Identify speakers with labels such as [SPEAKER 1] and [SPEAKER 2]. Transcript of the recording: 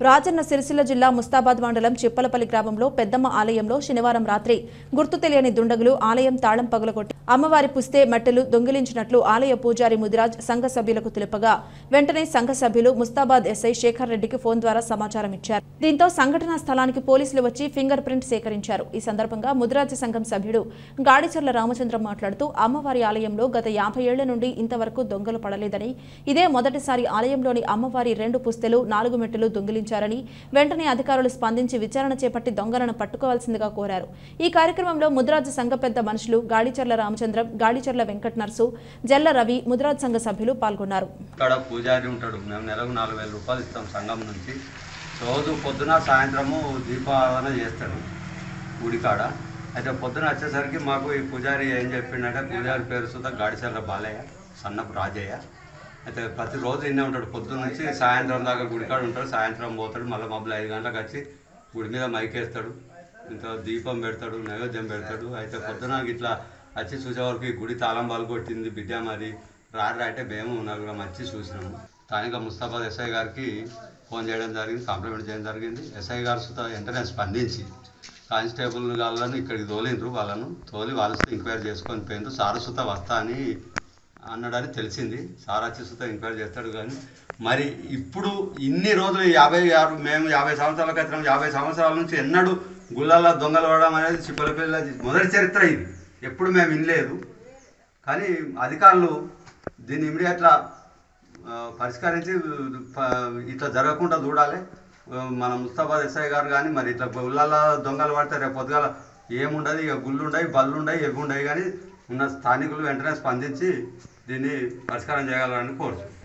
[SPEAKER 1] రాజన్న సిరిసిల్ల జిల్లా ముస్తాబాద్ మండలం చిప్పలపల్లి గ్రామంలో పెద్దమ్మ ఆలయంలో శనివారం రాత్రి గుర్తు తెలియని దుండగులు ఆలయం తాళం పగలగొట్టి అమ్మవారి పుస్తే మట్టెలు దొంగిలించినట్లు ఆలయ పూజారి ముదిరాజ్ సంఘ సభ్యులకు తెలుపగా వెంటనే సంఘ సభ్యులు ముస్తాబాద్ ఎస్ఐ శేఖర్ రెడ్డికి ఫోన్ ద్వారా సమాచారం ఇచ్చారు దీంతో సంఘటనా స్థలానికి పోలీసులు వచ్చి ఫింగర్ ప్రింట్ సేకరించారు ఈ సందర్భంగా ముదిరాజ్ సంఘం సభ్యుడు గాడిచర్ల రామచంద్రం మాట్లాడుతూ అమ్మవారి ఆలయంలో గత యాభై ఏళ్ల నుండి ఇంతవరకు దొంగలు పడలేదని ఇదే మొదటిసారి ఆలయంలోని అమ్మవారి రెండు పుస్తెలు నాలుగు మెట్టెలు దొంగిలించారని వెంటనే అధికారులు స్పందించి విచారణ చేపట్టి దొంగలను పట్టుకోవాల్సిందిగా కోరారు ఈ కార్యక్రమంలో ముదిరాజ్ సంఘ పెద్ద మనుషులు గాడిచర్ల రామచంద్రం గాడిచర్ల వెంకట నర్సు జల్ల రవి ముదిరాజ్ సంఘ సభ్యులు పాల్గొన్నారు
[SPEAKER 2] ఇక్కడ పూజారి ఉంటాడు మేము నెలకు నాలుగు వేల రూపాయలు ఇస్తాం సంఘం నుంచి రోజు పొద్దున సాయంత్రము దీపారాధన చేస్తాడు గుడికాడ అయితే పొద్దున వచ్చేసరికి మాకు ఈ పూజారి ఏం చెప్పిండంటే పూజారి పేరు సుధా గాడిచర్ల బాలయ్య సన్నపు రాజయ్య అయితే ప్రతిరోజు ఇన్నే ఉంటాడు పొద్దున్న నుంచి సాయంత్రం దాకా గుడికాడ ఉంటాడు సాయంత్రం పోతాడు మళ్ళీ మబ్బులు ఐదు గంటలకు వచ్చి గుడి మీద మైకేస్తాడు ఇంత దీపం పెడతాడు నైవేద్యం పెడతాడు అయితే పొద్దున ఇట్లా వచ్చి చూసేవరకు ఈ గుడి తాళం బాలు కొట్టింది బిడ్డ మరి రారు అంటే మేము నలుగురం వచ్చి చూసినాము స్థానిక ముస్తాబాద్ ఎస్ఐ గారికి ఫోన్ చేయడం జరిగింది కాంప్లిమెంట్ చేయడం జరిగింది ఎస్ఐ గారు సుతా వెంటనే స్పందించి కానిస్టేబుల్ వాళ్ళను ఇక్కడికి తోలిండ్రు వాళ్ళను తోలి వాళ్ళతో ఎంక్వైరీ చేసుకొని పోయిండ్రు సారసుత వస్తా అని అన్నాడని తెలిసింది సార్ వచ్చి సుత ఎంక్వైరీ చేస్తాడు కానీ మరి ఇప్పుడు ఇన్ని రోజులు యాభై ఆరు మేము యాభై సంవత్సరాల క్రితం యాభై సంవత్సరాల నుంచి ఎన్నడూ గుళ్ళల్లో దొంగలు పడడం అనేది చిప్పలపిల్ల మొదటి చరిత్ర ఇది ఎప్పుడు మేము వినలేదు కానీ అధికారులు దీన్ని ఇమీడియట్లా ఆ, పరిష్కరించి ప- ఇట్లా జరగకుండా చూడాలి ఆ, మన ముస్తాబాద్ ఎస్ఐ గారు కానీ మరి ఇట్లా గుళ్ళల్లో దొంగలు పడితే రేపు పొద్దుగాల ఏముండదు ఇక గుళ్ళు ఉండయి బళ్ళు ఉండయి ఎవి ఉండయి కానీ ఉన్న స్థానికులు వెంటనే స్పందించి దీన్ని పరిష్కారం చేయగలరని కోరుచు